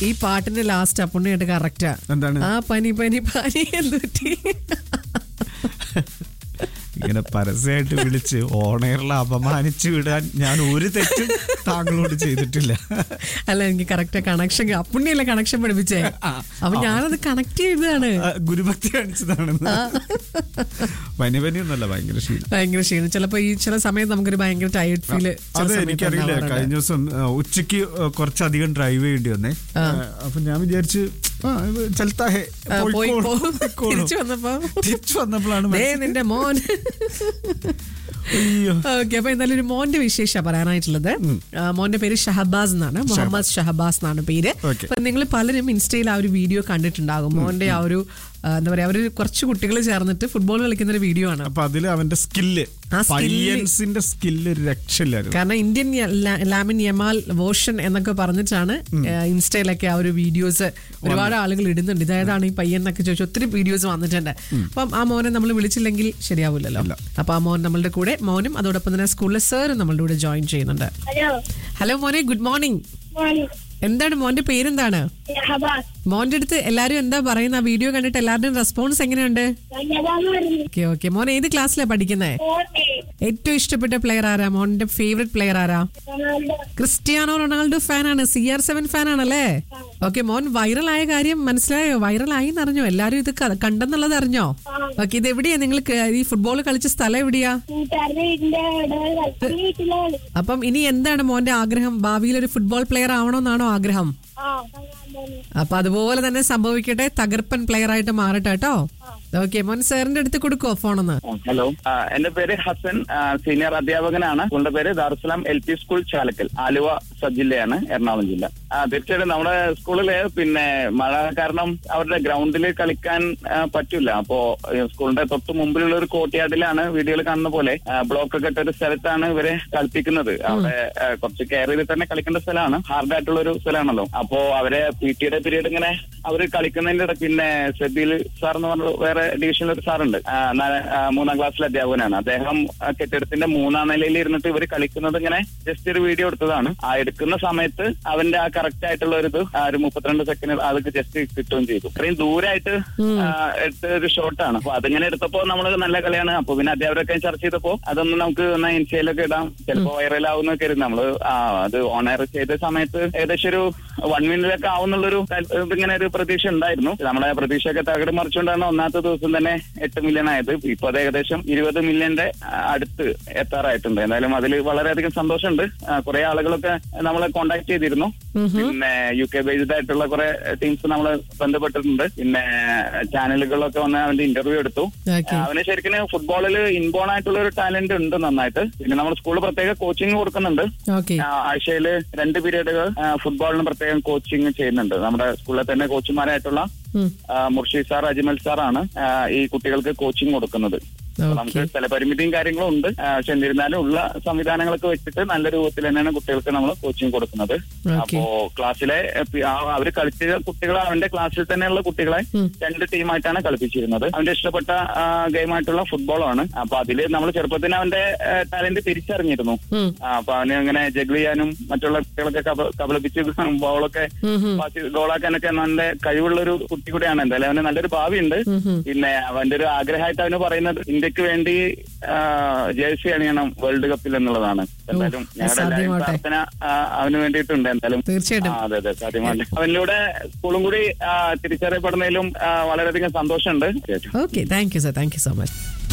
ഈ പാട്ടിന്റെ last അപ്പുണ്ണിയായിട്ട് correct എന്താണ് ആ പനി പനി പനി എന്തുപറ്റി ഇങ്ങനെ പരസ്യമായിട്ട് വിളിച്ച് ഓണയറിൽ അപമാനിച്ചു വിടാൻ ഞാൻ ഒരു തെറ്റും താങ്കളോട് ചെയ്തിട്ടില്ല അല്ല എനിക്ക് കറക്റ്റ് കണക്ഷൻ അപ്പുണ്ണിയല്ല കണക്ഷൻ പഠിപ്പിച്ചേ അപ്പൊ ഞാനത് കണക്ട് ചെയ്തതാണ് ആ, ഗുരുഭക്തി കാണിച്ചതാണെന്ന് പനി പനിയൊന്നല്ല ഭയങ്കര ശീലം ഭയങ്കര ക്ഷീണം ചിലപ്പോ ഈ ചില സമയത്ത് നമുക്കൊരു ഭയങ്കര ടയർഡ് ഫീല് അതെ എനിക്കറിയില്ല കഴിഞ്ഞ ദിവസം ആ, ഉച്ചയ്ക്ക് ആ, കുറച്ചധികം ഡ്രൈവ് ചെയ്യേണ്ടി വന്നേ ആ, അപ്പൊ ഞാൻ വിചാരിച്ചു ആ, ഇത് ചലത്താ ഹേ, പോയി പോയിക്കോളൂ, പോ. പോയിക്കോളൂ. തിരിച്ചു വന്നപ്പോ തിരിച്ചു വന്നപ്പോഴാണ് ദേ മനസ്സിലായത്. നിന്റെ മോൻ അയ്യോ ഓക്കെ അപ്പൊ എന്തായാലും ഒരു മോന്റെ വിശേഷ പറയാനായിട്ടുള്ളത് ആ, മോന്റെ പേര് ഷഹബാസ് എന്നാണ് മുഹമ്മദ് ഷഹബാസ് എന്നാണ് പേര് Okay. അപ്പൊ നിങ്ങൾ പലരും ഇൻസ്റ്റയിൽ ആ ഒരു വീഡിയോ കണ്ടിട്ടുണ്ടാകും മോന്റെ ആ ഒരു ആ, എന്താ പറയാ അവര് കുറച്ച് കുട്ടികൾ ചേർന്നിട്ട് ഫുട്ബോൾ കളിക്കുന്ന ഒരു വീഡിയോ ആണ് അപ്പൊ അതില് അവന്റെ സ്കില്ല് ആ skill- പയ്യൻസിന്റെ സ്കില്ല് ഒരു രക്ഷയില്ലായിരുന്നു കാരണം ഇന്ത്യൻ യ- ല- ലാമിൻ യമാൽ വോഷൻ എന്നൊക്കെ പറഞ്ഞിട്ടാണ് ആ, ഇൻസ്റ്റയിലൊക്കെ ആ ഒരു വീഡിയോസ് ഒരുപാട് ആളുകൾ ഇടുന്നുണ്ട് ഇതായതാണ് ഈ പയ്യൻ എന്നൊക്കെ ചോദിച്ചു ഒത്തിരി വീഡിയോസ് വന്നിട്ടുണ്ട് അപ്പം ആ മോനെ നമ്മൾ വിളിച്ചില്ലെങ്കിൽ ശരിയാവില്ലല്ലോ അപ്പൊ ആ മോൻ നമ്മളുടെ കൂടെ മോനും അതോടൊപ്പം തന്നെ സ്കൂളിലെ സാറും നമ്മളുടെ കൂടെ ജോയിൻ ചെയ്യുന്നുണ്ട് ഹലോ ഹലോ മോനെ ഗുഡ് മോർണിംഗ് മോർണിംഗ് എന്താണ് മോന്റെ പേരെന്താണ് ഹബാസ് മോന്റെ അടുത്ത് എല്ലാരും എന്താ പറയുന്ന ആ വീഡിയോ കണ്ടിട്ട് എല്ലാവരുടെയും റെസ്പോൺസ് എങ്ങനെയുണ്ട് ധന്യവാദം വരുന്നു ഓക്കെ ഓക്കെ മോൻ ഏത് ക്ലാസ്സിലാണ് പഠിക്കുന്നത് ഓർമ്മ ഏറ്റവും ഇഷ്ടപ്പെട്ട പ്ലെയർ ആരാ മോന്റെ ഫേവറേറ്റ് പ്ലെയർ ആരാ റൊണാൾഡോ ക്രിസ്ത്യാനോ റൊണാൾഡോ ഫാനാണ് സി ആർ സെവൻ ഫാനാണല്ലേ ഓക്കെ മോൻ വൈറലായ കാര്യം മനസ്സിലായോ വൈറലായി എന്നറിഞ്ഞോ എല്ലാരും ഇത് ക- കണ്ടെന്നുള്ളത് അറിഞ്ഞോ ഓക്കെ ഇത് എവിടെയാ നിങ്ങൾ ഈ ഫുട്ബോൾ കളിച്ച സ്ഥലം എവിടെയാ കൂട്ടുകാരുടെ വീടിന്റെ അവിടെ കളി വീട്ടിലെ കളി അപ്പം ഇനി എന്താണ് മോന്റെ ആഗ്രഹം ഭാവിയിൽ ഒരു ഫുട്ബോൾ പ്ലെയർ ആവണമെന്നാണോ ആഗ്രഹം ആ അങ്ങനെ. അപ്പൊ അതുപോലെ തന്നെ സംഭവിക്കട്ടെ തകർപ്പൻ പ്ലെയർ ആയിട്ട് മാറട്ടെ കേട്ടോ ഓക്കെ മോൻ സാറിന്റെ അടുത്ത് കൊടുക്കോ ഫോണൊന്ന് ഹലോ ആ, എന്റെ പേര് ഹസൻ ആ, സീനിയർ അധ്യാപകനാണ് സ്കൂളിന്റെ പേര് Darussalam L P school Chalakkal Aluva sub ജില്ലയാണ് എറണാകുളം ജില്ല ആ തീർച്ചയായിട്ടും നമ്മുടെ സ്കൂളില് പിന്നെ മഴ കാരണം അവരുടെ ഗ്രൗണ്ടിൽ കളിക്കാൻ ആ, പറ്റില്ല അപ്പോ ഈ സ്കൂളിന്റെ തൊട്ട് മുമ്പിലുള്ള ഒരു കോർട്ട്യാർഡിലാണ് വീഡിയോയിൽ കാണുന്ന പോലെ ആ, ബ്ലോക്ക് ഒക്കെ ഇട്ട ഒരു സ്ഥലത്താണ് ഇവരെ കളിപ്പിക്കുന്നത് അവിടെ ആ, കുറച്ച് കെയർ ചെയ്ത് തന്നെ കളിക്കേണ്ട സ്ഥലമാണ് ഹാർഡ് ആയിട്ടുള്ള ഒരു സ്ഥലമാണല്ലോ അപ്പോ അവരെ പി ടിയുടെ പീരീഡ് ഇങ്ങനെ അവര് കളിക്കുന്നതിന്റെ ഇടയ്ക്ക് പിന്നെ സെബിൽ സാർ എന്ന് പറഞ്ഞ വേറെ ഡിവിഷനിൽ ഒരു സാറുണ്ട് ആ, നാ- ആ, മൂന്നാം ക്ലാസ്സിലെ അധ്യാപകനാണ് അദ്ദേഹം ആ, കെട്ടിടത്തിന്റെ മൂന്നാം നിലയിൽ ഇരുന്നിട്ട് ഇവർ കളിക്കുന്നത് ഇങ്ങനെ ജസ്റ്റ് ഒരു വീഡിയോ എടുത്തതാണ് ആ എടുക്കുന്ന സമയത്ത് അവന്റെ ആ കറക്റ്റ് ആയിട്ടുള്ള ഒരു ഇത് ആ ഒരു മുപ്പത്തിരണ്ട് സെക്കൻഡ് അതൊക്കെ ജസ്റ്റ് കിട്ടുകയും ചെയ്തു ഇത്രയും ദൂരമായിട്ട് ആ, എടുത്ത ഒരു ഷോട്ടാണ് അപ്പൊ അതിങ്ങനെ എടുത്തപ്പോ നമ്മൾ നല്ല കളിയാണ് അപ്പൊ പിന്നെ അധ്യാപകരൊക്കെ ചർച്ച ചെയ്തപ്പോ അതൊന്ന് നമുക്ക് എന്നാ ഇൻസ്റ്റയിലൊക്കെ ഇടാം ചിലപ്പോ വൈറലാവുന്ന കരുതി നമ്മള് ആ അത് ഓൺ എയർ ചെയ്ത സമയത്ത് ഏകദേശം ഒരു വൺ മിനിറ്റിലൊക്കെ ആവുന്നുള്ളൊരു കൽ- ഇങ്ങനെ ഒരു പ്രതീക്ഷ ഉണ്ടായിരുന്നു നമ്മുടെ പ്രതീക്ഷയൊക്കെ തകട് മറിച്ചുകൊണ്ടാണ് ഒന്നാമത്തെ ദിവസം തന്നെ എട്ട് മില്യൺ ആയത് ഇപ്പൊ അത് ഏകദേശം ഇരുപത് മില്യന്റെ അടുത്ത് എത്താറായിട്ടുണ്ട് എന്തായാലും അതിൽ വളരെയധികം സന്തോഷമുണ്ട് ആ, കുറെ ആളുകളൊക്കെ നമ്മളെ കോണ്ടാക്ട് ചെയ്തിരുന്നു പിന്നെ യു കെ ബേസ്ഡ് ആയിട്ടുള്ള കുറെ ടീംസ് നമ്മൾ ബന്ധപ്പെട്ടിട്ടുണ്ട് പിന്നെ ചാനലുകളിലൊക്കെ വന്ന് അവന്റെ ഇന്റർവ്യൂ എടുത്തു ഓക്കെ അവന് ശരിക്കും ഫുട്ബോളിൽ ഇൻബോൺ ആയിട്ടുള്ള ഒരു ടാലന്റ് ഉണ്ട് നന്നായിട്ട് പിന്നെ നമ്മൾ സ്കൂളിൽ പ്രത്യേക കോച്ചിങ് കൊടുക്കുന്നുണ്ട് ഓക്കെ ആ, ആഴ്ചയില് രണ്ട് പീരീഡുകൾ ഫുട്ബോളിന് പ്രത്യേകം കോച്ചിങ് ചെയ്യുന്നുണ്ട് നമ്മുടെ സ്കൂളിലെ തന്നെ കോച്ചുമാരായിട്ടുള്ള ആ, മുർഷിദ് സാർ അജ്മൽ സാറാണ് ആ, ഈ കുട്ടികൾക്ക് കോച്ചിങ് കൊടുക്കുന്നത് അപ്പൊ നമുക്ക് സ്ഥലപരിമിതിയും കാര്യങ്ങളും ഉണ്ട് ആ, പക്ഷെ എന്നിരുന്നാലും ഉള്ള സംവിധാനങ്ങളൊക്കെ വെച്ചിട്ട് നല്ല രൂപത്തിൽ തന്നെയാണ് കുട്ടികൾക്ക് നമ്മൾ കോച്ചിങ് കൊടുക്കുന്നത് അപ്പോ ക്ലാസ്സിലെ എ, പി- ആ, അവര് കളിച്ച കുട്ടികളെ അവന്റെ ക്ലാസ്സിൽ തന്നെയുള്ള കുട്ടികളെ രണ്ട് ടീമായിട്ടാണ് കളിപ്പിച്ചിരുന്നത് അവന്റെ ഇഷ്ടപ്പെട്ട ഗെയിമായിട്ടുള്ള ഫുട്ബോളാണ് അപ്പൊ അതില് നമ്മൾ ചെറുപ്പത്തിന് അവന്റെ ടാലന്റ് തിരിച്ചറിഞ്ഞിരുന്നു ഉം. ആ, അപ്പൊ അവന് അങ്ങനെ ജഗിൾ ചെയ്യാനും മറ്റുള്ള കുട്ടികളൊക്കെ കബ- കബളിപ്പിച്ച് ബോളൊക്കെ പാസ് ഗോളാക്കാനൊക്കെ നല്ല കഴിവുള്ള ഒരു കുട്ടി കൂടെയാണ് എന്തായാലും അവന് നല്ലൊരു ഭാവിയുണ്ട് പിന്നെ അവന്റെ ഒരു ആഗ്രഹമായിട്ട് അവന് പറയുന്നത് ഇന്ത്യക്ക് വേണ്ടി ആ, ജേഴ്സി അണിയണം വേൾഡ് കപ്പിൽ എന്നുള്ളതാണ് എന്തായാലും ഞങ്ങളുടെ എല്ലാവരും സാധ്യമാവട്ടെ. പ്രാർത്ഥന ആ, അവന് വേണ്ടിയിട്ടുണ്ട് എന്തായാലും തീർച്ചയായിട്ടും ആ, അതെ അതെ സാധ്യമാണ് അവനിലൂടെ സ്കൂളും കൂടി ആ, തിരിച്ചറിയപ്പെടുന്നതിലും ആ, വളരെയധികം സന്തോഷമുണ്ട് okay thank you sir thank you so much